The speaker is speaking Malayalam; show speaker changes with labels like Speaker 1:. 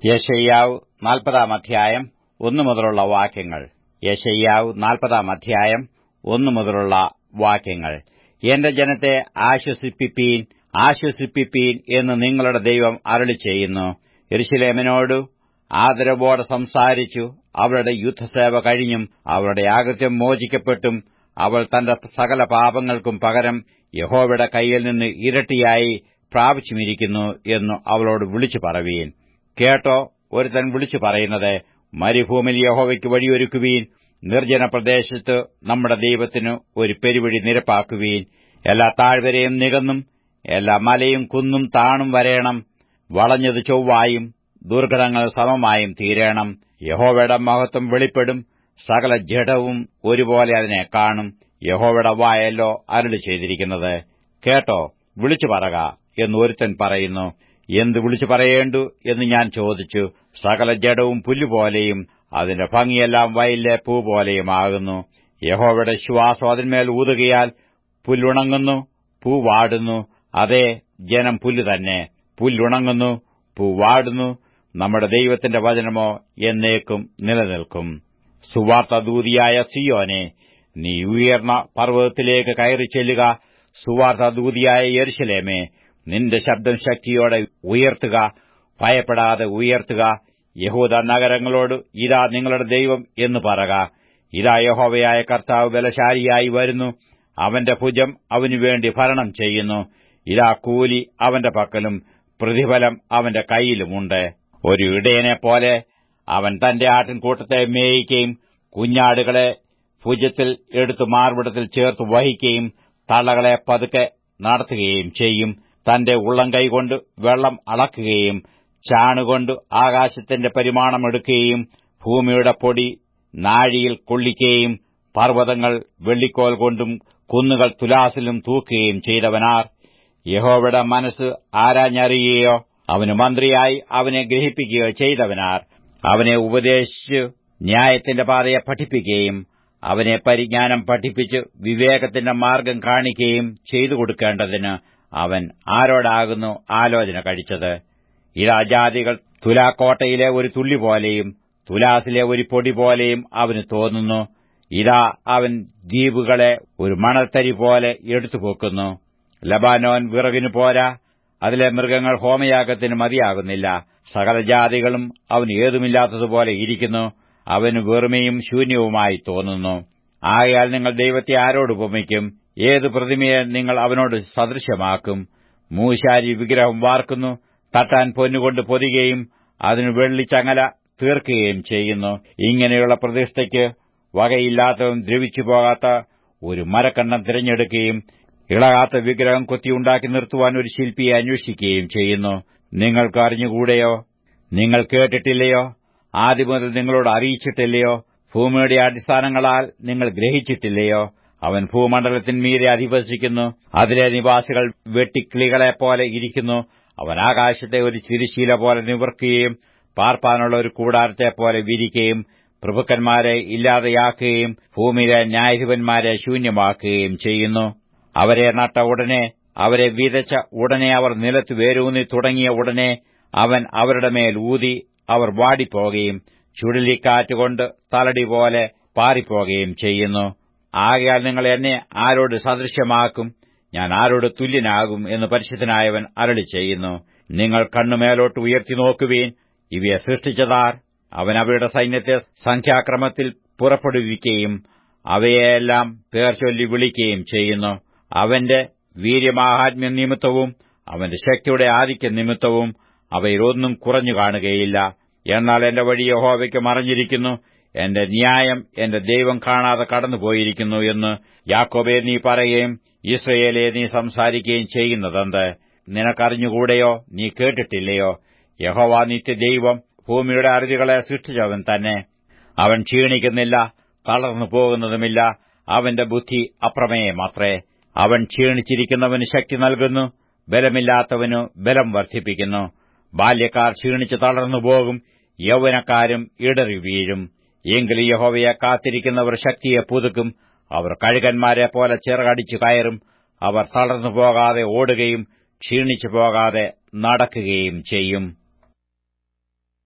Speaker 1: യശയ്യാവ് നാൽപ്പതാം അധ്യായം ഒന്നു മുതലുള്ള വാക്യങ്ങൾ യശയ്യാവ് നാൽപ്പതാം അധ്യായം ഒന്നു മുതലുള്ള വാക്യങ്ങൾ എന്റെ ജനത്തെ ആശ്വസിപ്പിപ്പീൻ ആശ്വസിപ്പിപ്പീൻ എന്ന് നിങ്ങളുടെ ദൈവം അരുളി ചെയ്യുന്നു യെരുശലേമിനോടു ആദരവോടെ സംസാരിച്ചു അവളുടെ യുദ്ധസേവ കഴിഞ്ഞും അവളുടെ ആകൃത്യം മോചിക്കപ്പെട്ടും അവൾ തന്റെ സകല പാപങ്ങൾക്കും പകരം യഹോവയുടെ കൈയിൽ നിന്ന് ഇരട്ടിയായി പ്രാപിച്ചുമിരിക്കുന്നു എന്നു അവളോട് വിളിച്ചു പറവീൻ കേട്ടോ ഒരുത്തൻ വിളിച്ചു പറയുന്നത് മരുഭൂമിയിൽ യഹോവയ്ക്ക് വഴിയൊരുക്കുവീൻ നിർജ്ജന പ്രദേശത്ത് നമ്മുടെ ദൈവത്തിന് ഒരു പെരുവഴി നിരപ്പാക്കുവീൻ എല്ലാ താഴ്വരയും നികന്നും എല്ലാ മലയും കുന്നും താണും വരേണം വളഞ്ഞത് ചൊവ്വായും ദുർഘടങ്ങൾ സമമായും തീരേണം യഹോവയുടെ മഹത്വം വെളിപ്പെടും സകല ജഡവും ഒരുപോലെ അതിനെ കാണും യഹോവയുടെ വായല്ലോ അരുളി ചെയ്തിരിക്കുന്നത് കേട്ടോ വിളിച്ചു പറക എന്ന് ഒരുത്തൻ പറയുന്നു എന്ത് വിളിച്ചു പറയേണ്ടു എന്ന് ഞാൻ ചോദിച്ചു സകല ജഡവും പുല്ലുപോലെയും അതിന്റെ ഭംഗിയെല്ലാം വയലിലെ പൂ പോലെയുമാകുന്നു യഹോവയുടെ ശ്വാസം അതിന്മേൽ ഊതുകയാൽ പുല്ലുണങ്ങുന്നു പൂ വാടുന്നു അതേ ജനം പുല്ല് തന്നെ പുല്ലുണങ്ങുന്നു പൂ വാടുന്നു നമ്മുടെ ദൈവത്തിന്റെ വചനമോ എന്നേക്കും നിലനിൽക്കും സുവാർത്തദൂതിയായ സിയോനെ നീ ഉയർന്ന പർവ്വതത്തിലേക്ക് കയറി ചെല്ലുക സുവാർത്തദൂതിയായ യെരുശലേമേ നിന്റെ ശബ്ദം ശക്തിയോടെ ഉയർത്തുക ഭയപ്പെടാതെ ഉയർത്തുക യഹൂദ നഗരങ്ങളോട് ഇതാ നിങ്ങളുടെ ദൈവം എന്ന് പറക ഇതാ യഹോവയായ കർത്താവ് ബലശാലിയായി വരുന്നു അവന്റെ ഭുജം അവനുവേണ്ടി ഭരണം ചെയ്യുന്നു ഇതാ കൂലി അവന്റെ പക്കലും പ്രതിഫലം അവന്റെ കൈയിലുമുണ്ട് ഒരു ഇടയനെപ്പോലെ അവൻ തന്റെ ആട്ടിൻകൂട്ടത്തെ മേയിക്കുകയും കുഞ്ഞാടുകളെ ഭുജത്തിൽ എടുത്തു മാർവിടത്തിൽ ചേർത്ത് വഹിക്കുകയും തള്ളകളെ പതുക്കെ നടത്തുകയും ചെയ്യും തന്റെ ഉള്ളം കൈകൊണ്ട് വെള്ളം അളക്കുകയും ചാണുകൊണ്ട് ആകാശത്തിന്റെ പരിമാണമെടുക്കുകയും ഭൂമിയുടെ പൊടി നാഴിയിൽ കൊള്ളിക്കുകയും പർവ്വതങ്ങൾ വെള്ളിക്കോൽ കൊണ്ടും കുന്നുകൾ തുലാസിലും തൂക്കുകയും ചെയ്തവനാർ യഹോവയുടെ മനസ്സ് ആരാഞ്ഞറിയുകയോ അവന് മന്ത്രിയായി അവനെ ഗ്രഹിപ്പിക്കുകയോ ചെയ്തവനാർ അവനെ ഉപദേശിച്ച് ന്യായത്തിന്റെ പാതയെ പഠിപ്പിക്കുകയും അവനെ പരിജ്ഞാനം പഠിപ്പിച്ച് വിവേകത്തിന്റെ മാർഗം കാണിക്കുകയും ചെയ്തു കൊടുക്കേണ്ടതിന് അവൻ ആരോടാകുന്നു ആലോചന കഴിച്ചത് ഇതാ ജാതികൾ തുലാക്കോട്ടയിലെ ഒരു തുള്ളി പോലെയും തുലാസിലെ ഒരു പൊടി പോലെയും അവന് തോന്നുന്നു ഇതാ അവൻ ദ്വീപുകളെ ഒരു മണത്തരി പോലെ എടുത്തുപോക്കുന്നു ലബാനോൻ വിറകിനു പോരാ അതിലെ മൃഗങ്ങൾ ഹോമയാഗത്തിന് മതിയാകുന്നില്ല സകല ജാതികളും അവന് ഏതുമില്ലാത്തതുപോലെ ഇരിക്കുന്നു അവന് വെറുമയും ശൂന്യവുമായി തോന്നുന്നു ആകയാൽ നിങ്ങൾ ദൈവത്തെ ആരോട് ഉപമിക്കും ഏത് പ്രതിമയെ നിങ്ങൾ അവനോട് സദൃശ്യമാക്കും മൂശാരി വിഗ്രഹം വാർക്കുന്നു തട്ടാൻ പൊന്നുകൊണ്ട് പൊതിയുകയും അതിന് വെള്ളിച്ചങ്ങല തീർക്കുകയും ചെയ്യുന്നു ഇങ്ങനെയുള്ള പ്രതിഷ്ഠയ്ക്ക് വകയില്ലാത്തതും ദ്രവിച്ചു പോകാത്ത ഒരു മരക്കണ്ണം തിരഞ്ഞെടുക്കുകയും ഇളകാത്ത വിഗ്രഹം കൊത്തിയുണ്ടാക്കി നിർത്തുവാൻ ഒരു ശില്പിയെ അന്വേഷിക്കുകയും ചെയ്യുന്നു നിങ്ങൾക്ക് അറിഞ്ഞുകൂടെയോ നിങ്ങൾ കേട്ടിട്ടില്ലയോ ആദ്യം മുതൽ നിങ്ങളോട് അറിയിച്ചിട്ടില്ലയോ ഭൂമിയുടെ അടിസ്ഥാനങ്ങളാൽ നിങ്ങൾ ഗ്രഹിച്ചിട്ടില്ലയോ അവൻ ഭൂമണ്ഡലത്തിന്മീതെ അധിവസിക്കുന്നു അതിലെ നിവാസികൾ വെട്ടിക്കിളികളെപ്പോലെ ഇരിക്കുന്നു അവൻ ആകാശത്തെ ഒരു തിരിശീല പോലെ നിവർക്കുകയും പാർപ്പാനുള്ള ഒരു കൂടാരത്തെപ്പോലെ വിരിക്കുകയും പ്രഭുക്കന്മാരെ ഇല്ലാതെയാക്കുകയും ഭൂമിയിലെ ന്യായാധിപന്മാരെ ശൂന്യമാക്കുകയും ചെയ്യുന്നു അവരെ നട്ട ഉടനെ അവരെ വിതച്ച ഉടനെ അവർ നിലത്ത് വേരൂന്നി തുടങ്ങിയ ഉടനെ അവൻ അവരുടെ മേൽ ഊതി അവർ വാടിപ്പോകുകയും ചുഴലിക്കാറ്റുകൊണ്ട് തലടി പോലെ പാറിപ്പോകുകയും ചെയ്യുന്നു ആകയാൽ നിങ്ങൾ എന്നെ ആരോട് സദൃശ്യമാക്കും ഞാൻ ആരോട് തുല്യനാകും എന്ന് പരിശുദ്ധനായവൻ അരളി ചെയ്യുന്നു നിങ്ങൾ കണ്ണുമേലോട്ട് ഉയർത്തി നോക്കുവീൻ ഇവയെ സൃഷ്ടിച്ചതാർ അവൻ അവയുടെ സൈന്യത്തെ സംഖ്യാക്രമത്തിൽ പുറപ്പെടുവിക്കുകയും അവയെല്ലാം പേർ ചൊല്ലി വിളിക്കുകയും ചെയ്യുന്നു അവന്റെ വീര്യമാഹാത്മ്യ നിമിത്തവും അവന്റെ ശക്തിയുടെ ആധിക്യ നിമിത്തവും അവയിലൊന്നും കുറഞ്ഞു കാണുകയില്ല എന്നാൽ എന്റെ വഴി യഹോവയ്ക്ക് മറഞ്ഞിരിക്കുന്നു എന്റെ ന്യായം എന്റെ ദൈവം കാണാതെ കടന്നുപോയിരിക്കുന്നു എന്ന് യാക്കോബെ നീ പറയുകയും ഇസ്രയേലെ നീ സംസാരിക്കുകയും ചെയ്യുന്നതെന്ത് നിനക്കറിഞ്ഞുകൂടെയോ നീ കേട്ടിട്ടില്ലയോ യഹോവ നിത്യദൈവം ഭൂമിയുടെ അറുതികളെ സൃഷ്ടിച്ചവൻ തന്നെ അവൻ ക്ഷീണിക്കുന്നില്ല തളർന്നു പോകുന്നതുമില്ല അവന്റെ ബുദ്ധി അപ്രമേയമത്രേ അവൻ ക്ഷീണിച്ചിരിക്കുന്നവന് ശക്തി നൽകുന്നു ബലമില്ലാത്തവനു ബലം വർദ്ധിപ്പിക്കുന്നു ബാല്യക്കാർ ക്ഷീണിച്ച് തളർന്നു പോകും യൗവനക്കാരും ഇടറി വീഴും എങ്കിലും യഹോവയെ കാത്തിരിക്കുന്നവർ ശക്തിയെ പുതുക്കും അവർ കഴുകന്മാരെ പോലെ ചിറകടിച്ചു കയറും അവർ തളർന്നു പോകാതെ ഓടുകയും ക്ഷീണിച്ചു പോകാതെ നടക്കുകയും ചെയ്യും